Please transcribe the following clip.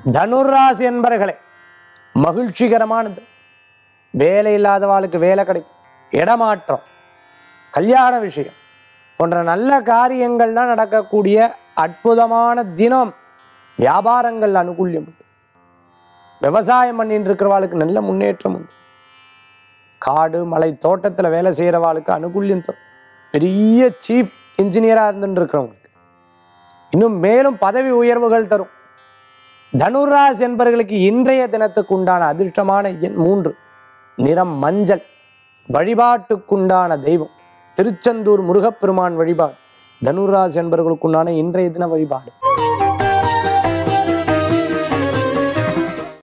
தனுராசி என்பர்களே மகிழ்ச்சிகரமானது வேலை இல்லாதவாளுக்கு வேலை கிடைக்கும் இடமாற்றம் கல்யாண விஷயம் போன்ற நல்ல காரியங்கள்லாம் நடக்கக்கூடிய அற்புதமான தினம் வியாபாரங்கள் அனுகூல்யம் உண்டு விவசாயம் பண்ணிட்டு இருக்கிறவாளுக்கு நல்ல முன்னேற்றம் உண்டு காடு மலை தோட்டத்தில் வேலை செய்கிறவாளுக்கு அனுகூல்யம் தரும் பெரிய சீஃப் இன்ஜினியராக இருந்துட்டு இருக்கிறவங்களுக்கு இன்னும் மேலும் பதவி உயர்வுகள் தரும் தனுராஸ் என்பவர்களுக்கு இன்றைய தினத்துக்கு உண்டான அதிர்ஷ்டமான எண் மூன்று நிறம் மஞ்சள் வழிபாட்டுக்குண்டான தெய்வம் திருச்செந்தூர் முருகப்பெருமான் வழிபாடு தனுராஸ் என்பவர்களுக்குண்டான இன்றைய தின வழிபாடு